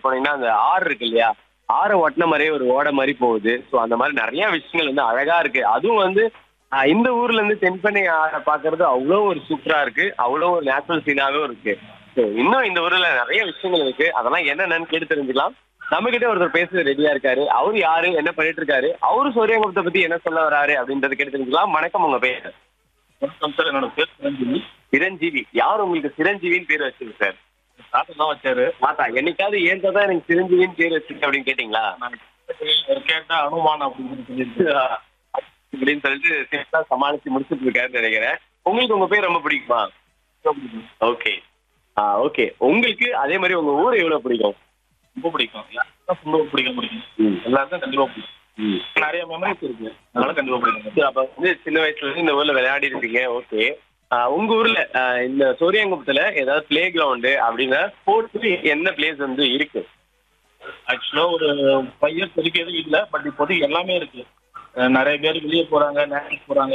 போனீங்கன்னா அந்த ஆறு இருக்கு இல்லையா ஆறை ஒட்டின மாதிரியே ஒரு ஓடை மாதிரி போகுது ஸோ அந்த மாதிரி நிறைய விஷயங்கள் வந்து அழகா இருக்கு அதுவும் வந்து ஆஹ், இந்த ஊர்ல இருந்து தென்பண்ணை ஆறை பாக்குறது அவ்வளோ ஒரு சூப்பரா இருக்கு அவ்வளோ ஒரு நேச்சுரல் சீனாவும் இருக்கு ஸோ இன்னும் இந்த ஊர்ல நிறைய விஷயங்கள் இருக்கு அதெல்லாம் என்னென்னு கேட்டு தெரிஞ்சுக்கலாம் நம்ம கிட்ட ஒருத்தர் பேச ரெடியா இருக்காரு அவரு யாரு என்ன பண்ணிட்டு இருக்காரு அவரு சூரியங்குப்தை பத்தி என்ன சொல்ல வராரு அப்படின்றத கேட்டு தெரிஞ்சுக்கலாம் வணக்கம் உங்க பேர் வணக்கம் சார் என்னோட பேர் சிரஞ்சீவி சிரஞ்சீவி யார் உங்களுக்கு சிரஞ்சீவின்னு பேர் வச்சிருக்கு சார் தாத்தா தான் வச்சாரு ஆத்தா என்னைக்காவது ஏன் தான் எனக்கு சிரஞ்சீவின்னு பேர் வச்சிருக்கு அப்படின்னு கேட்டீங்களா நான் அவர் கேட்டா அனுமான் அப்படின்னு சொல்லிட்டு அப்படின்னு சொல்லிட்டு சிம்பிளா சமாளிச்சு முடிச்சுட்டு இருக்காருன்னு நினைக்கிறேன் உங்களுக்கு உங்க பேர் ரொம்ப பிடிக்குமா ஓகே ஆ ஓகே உங்களுக்கு அதே மாதிரி உங்க ஊர் எவ்வளவு பிடிக்கும் ரொம்ப பிடிக்கும் யாருக்கும் சொந்த ஊர் பிடிக்க பிடிக்கும் ம். எல்லாருக்கும் கண்டிப்பா பிடிக்கும் ம். நிறைய மெமரிஸ் இருக்கு அதனால கண்டிப்பா பிடிக்கும் சரி, அப்ப வந்து சின்ன வயசுல இருந்து இந்த ஊர்ல விளையாடி இருக்கீங்க ஓகே உங்க ஊர்ல ஆ, இந்த சூரியங்குப்பத்துல ஏதாவது பிளே கிரவுண்டு அப்படின்னா ஸ்போர்ட்ஸ் என்ன பிளேஸ் வந்து இருக்கு ஆக்சுவலா ஒரு ஃபைவ் இயர்ஸ் வரைக்கும் எதுவும் இல்லை பட் இப்போதைக்கு எல்லாமே இருக்கு அஹ் நிறைய பேர் வெளியே போறாங்க நேஷனல் போறாங்க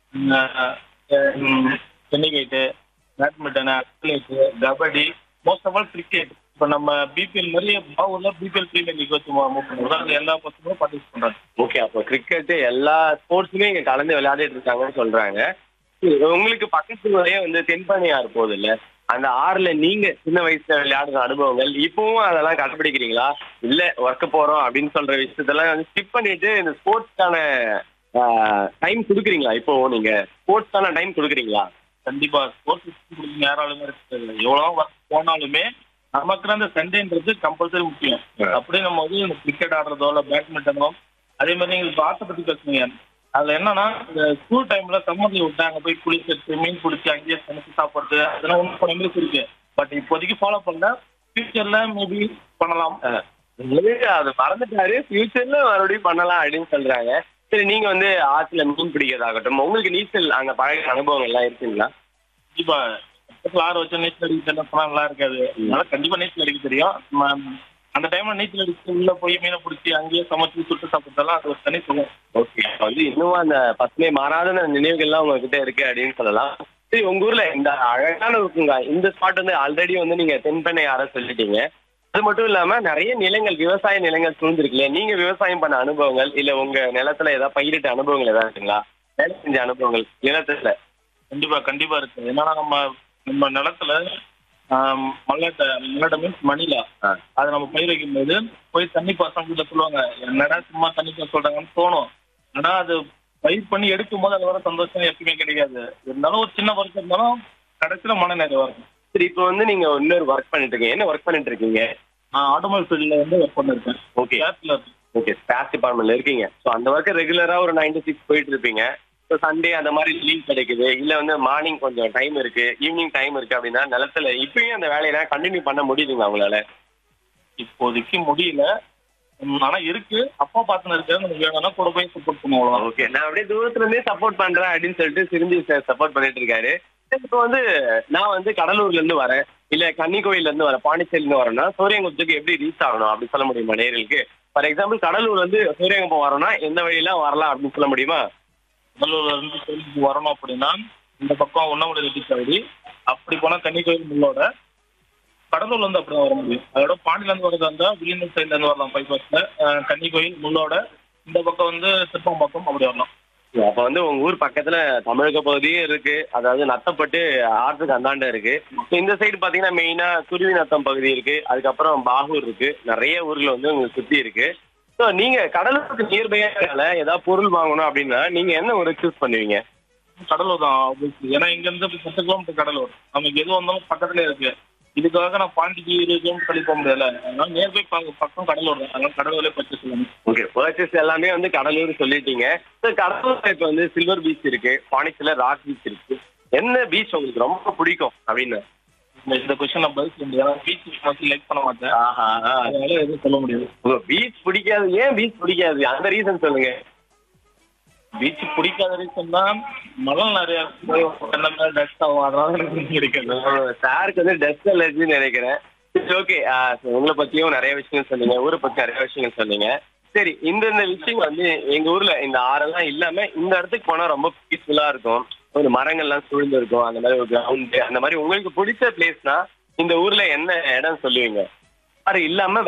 tennikoit badminton athlete kabaddi most of all cricket இப்போ நம்ம பிபிஎல் மாதிரி பாவூர்ல பிபிஎல் பிரீமியர் லீக் வச்சு மூவ் பண்ணுறோம் அது எல்லா பசங்களும் பார்ட்டிசிபேட் பண்றாங்க ஓகே அப்போ கிரிக்கெட் எல்லா ஸ்போர்ட்ஸுமே இங்க கலந்து விளையாடிட்டு இருக்காங்கன்னு சொல்றாங்க சரி, உங்களுக்கு பக்கத்துலயே வந்து தென்பண்ணை ஆறு போகுது இல்ல அந்த ஆறுல நீங்க சின்ன வயசுல விளையாடுற அனுபவங்கள் இப்பவும் அதெல்லாம் கடைபிடிக்கிறீங்களா இல்ல ஒர்க் போறோம் அப்படின்னு சொல்ற விஷயத்தெல்லாம் வந்து ஸ்கிப் பண்ணிட்டு இந்த ஸ்போர்ட்ஸ்க்கான டைம் கொடுக்குறீங்களா இப்போ நீங்க ஸ்போர்ட்ஸ்க்கான டைம் கொடுக்குறீங்களா கண்டிப்பா ஸ்போர்ட்ஸ் பிடிக்கும் யாராலுமே இருக்காது எவ்வளவு ஒர்க் போனாலுமே நமக்கு அந்த சண்டேன்றது கம்பல்சரி முக்கியம் Yeah. அப்படியே நம்ம வந்து இந்த கிரிக்கெட் ஆடுறதோ இல்ல பேட்மிண்டனோ அதே மாதிரி நீங்க இப்ப ஆட்டை பத்தி பேசுனீங்க அதுல என்னன்னா இந்த ஸ்கூல் டைம்ல சம்மர் லீவ் விட்டு அங்க போய் குளிக்கிறது மீன் பிடிச்சி அங்கேயே சமைச்சு சாப்பிடுறது அதெல்லாம் ஒன்றும் மெமரிஸ் இருக்கு பட் இப்போதைக்கு ஃபாலோ பண்ணல ஃபியூச்சர்ல மேபி பண்ணலாம் அஹ், உங்களுக்கு அது மறந்துட்டாரு ஃபியூச்சர்ல மறுபடியும் பண்ணலாம் அப்படின்னு சொல்றாங்க சரி நீங்க வந்து ஆத்துல மீன் பிடிக்கிறதாகட்டும் உங்களுக்கு நீச்சல் அங்க பழகிற அனுபவம் எல்லாம் இருக்குங்களா கண்டிப்பா பக்கத்துல ஆறு வச்சா நீச்சல் அடிக்க தெரியல சொன்னா நல்லா இருக்காது அதனால கண்டிப்பா நீச்சல் அடிக்க தெரியும் ம- அந்த டைம்ல நீச்சல் அடிச்சு உள்ள போய் மீனை பிடிச்சி அங்கேயே சமைச்சு சுட்டு சாப்பிட்டதெல்லாம் அது ஒரு தனி சுகம் ஓகே வந்து இன்னும் அந்த பசுமை மாறாத அந்த நினைவுகள்லாம் உங்ககிட்ட இருக்கு அப்படின்னு சொல்லலாம் சரி உங்க ஊர்ல இந்த அழகான இருக்குங்க இந்த ஸ்பாட் வந்து ஆல்ரெடி வந்து நீங்க தென்பண்ணை ஆற சொல்லிட்டீங்க அது மட்டும் இல்லாம நிறைய நிலங்கள் விவசாய நிலங்கள் சூழ்ந்திருக்கு இல்லையா நீங்க விவசாயம் பண்ண அனுபவங்கள் இல்ல உங்க நிலத்துல ஏதாவது பயிரிட்ட அனுபவங்கள் ஏதாவது இருக்குங்களா வேலை செஞ்ச அனுபவங்கள் நிலத்துல கண்டிப்பா கண்டிப்பா இருக்கு என்னன்னா நம்ம நம்ம நிலத்துல ஆம், மல்லாட்டை மல்லாட்டை மீன்ஸ் மணிலா ஆ. அதை நம்ம பயிர் வைக்கும் போது போய் தண்ணி பாசம் சொல்லுவாங்க என்னடா சும்மா தண்ணி பாச சொல்றாங்கன்னு தோணும் ஆனா அது பயிர் பண்ணி எடுக்கும் போது அது வர சந்தோஷம் எப்பயுமே கிடைக்காது இருந்தாலும் ஒரு சின்ன ஒர்க் இருந்தாலும் கடைசியில மன நிறைவா இருக்கும் சரி இப்போ வந்து நீங்க இன்னொரு ஒர்க் பண்ணிட்டு இருக்கீங்க என்ன ஒர்க் பண்ணிட்டு இருக்கீங்க நான் ஆட்டோமொபைல் ஃபீல்ட்ல வந்து ஒர்க் பண்ணிருக்கேன் ஓகே கேஸ்ல இருக்கேன் ஓகே ஸ்டாஃப் டிபார்ட்மெண்ட்ல இருக்கீங்க ஸோ அந்த ஒர்க்கு ரெகுலரா ஒரு நைன் to சிக்ஸ் போயிட்டு இருப்பீங்க ஸோ சண்டே அந்த மாதிரி லீவ் கிடைக்குது இல்ல வந்து மார்னிங் கொஞ்சம் டைம் இருக்கு ஈவினிங் டைம் இருக்கு அப்படின்னா நிலத்துல இப்பயும் அந்த வேலையெல்லாம் கண்டினியூ பண்ண முடியுதுங்களா உங்களால இப்போதைக்கு முடியல உம், ஆனா இருக்கு அப்பா பார்த்துன்னு இருக்காரு நமக்கு வேணும்னா கூட போய் சப்போர்ட் பண்ணுவோம் ஓகே நான் அப்படியே தூரத்துல இருந்தே சப்போர்ட் பண்றேன் அப்படின்னு சொல்லிட்டு சிரிஞ்சு சார் சப்போர்ட் பண்ணிட்டு இருக்காரு சரி, இப்போ வந்து நான் வந்து கடலூர்ல இருந்து வரேன் இல்ல கன்னிக்கோயில்ல இருந்து வரேன் பாண்டிச்சேரில இருந்து வரேன்னா சூரியங்குப்பத்துக்கு எப்படி ரீச் ஆகணும் அப்படி சொல்ல முடியுமா நேர்களுக்கு ஃபார் எக்ஸாம்பிள் கடலூர் வந்து சூரியங்குப்பம் வரணும்னா எந்த வழியெல்லாம் வரலாம் அப்படின்னு சொல்ல முடியுமா கடலூர்ல இருந்து கோயிலுக்கு வரணும் அப்படின்னா இந்த பக்கம் உண்ணாமலை ரெட்டி சாவடி அப்படி போனா கன்னிக்கோயில் முள்ளோட கடலூர்ல இருந்து அப்படிதான் வர முடியும் அதோட பாண்டியில இருந்து வரதா இருந்தா வில்லியனூர் சைட்ல இருந்து வரலாம் பைபாஸ்ல கன்னிக்கோயில் முள்ளோட இந்த பக்கம் வந்து சிற்பம்பக்கம் அப்படி வரலாம் அப்ப வந்து உங்க ஊர் பக்கத்துல தமிழக பகுதியும் இருக்கு அதாவது நத்தப்பட்டு ஆற்றுக்கு அந்தாண்ட இருக்கு இந்த சைடு பாத்தீங்கன்னா மெயினா குருவி நத்தம் பகுதி இருக்கு அதுக்கப்புறம் பாகூர் இருக்கு நிறைய ஊர்கள் வந்து உங்களுக்கு சுத்தி இருக்கு ஸோ நீங்க கடலூருக்கு நியர்பையால ஏதாவது பொருள் வாங்கணும் அப்படின்னா நீங்க என்ன ஒரு சூஸ் பண்ணுவீங்க கடலூர் தான் obviously. ஏன்னா இங்க இருந்து பத்து கிலோமீட்டர் கடலூர் நமக்கு எது வந்தாலும் பக்கத்துல இருக்கு இதுக்காக நான் பாண்டிக்கு இருபது கிலோமீட்டர் தள்ளி போக முடியல அதனால நியர்பை பக்கம் கடலூர் தான் அதனால கடலூர்லேயே பர்ச்சேஸ் பண்ணணும் ஓகே பர்ச்சேஸ் எல்லாமே வந்து கடலூர் சொல்லிட்டீங்க ஸோ கடலூர்ல இப்ப வந்து சில்வர் பீச் இருக்கு பாண்டிச்சேரியில ராக் பீச் இருக்கு என்ன பீச் உங்களுக்கு ரொம்ப பிடிக்கும் அப்படின்னு இந்த- இந்த கொஸ்டின் நான் பதில் சொல்ல முடியாது பீச் மோஸ்ட்லி லைக் பண்ண மாட்டேன் ஆஹா ஆ. அதனால எதுவும் சொல்ல முடியாது உங்க பீச் பிடிக்காது ஏன் பீச் பிடிக்காது அந்த ரீசன் சொல்லுங்க பீச் பிடிக்காத ரீசன் தான் மணல் நிறைய டஸ்ட் ஆகும் அதனால எனக்கு பிடிக்காது சாருக்கு வந்து டஸ்ட் அலர்ஜின்னு நினைக்கிறேன் சரி ஓகே உங்களை பத்தியும் நிறைய விஷயங்கள் சொன்னீங்க ஊரை பத்தி நிறைய விஷயங்கள் சொன்னீங்க சரி இந்த இந்த விஷயம் வந்து எங்க ஊர்ல இந்த ஆறெல்லாம் இல்லாம இந்த இடத்துக்கு போனா ரொம்ப பீஸ்ஃபுல்லா இருக்கும் ஒரு மரங்கள்லாம் சூழ்ந்து இருக்கும் அந்த மாதிரி ஒரு கிரவுண்ட் அந்த மாதிரி உங்களுக்கு பிடிச்ச பிளேஸ்னா இந்த ஊர்ல என்ன இடம் சொல்லுவீங்க ஆறு இல்லாம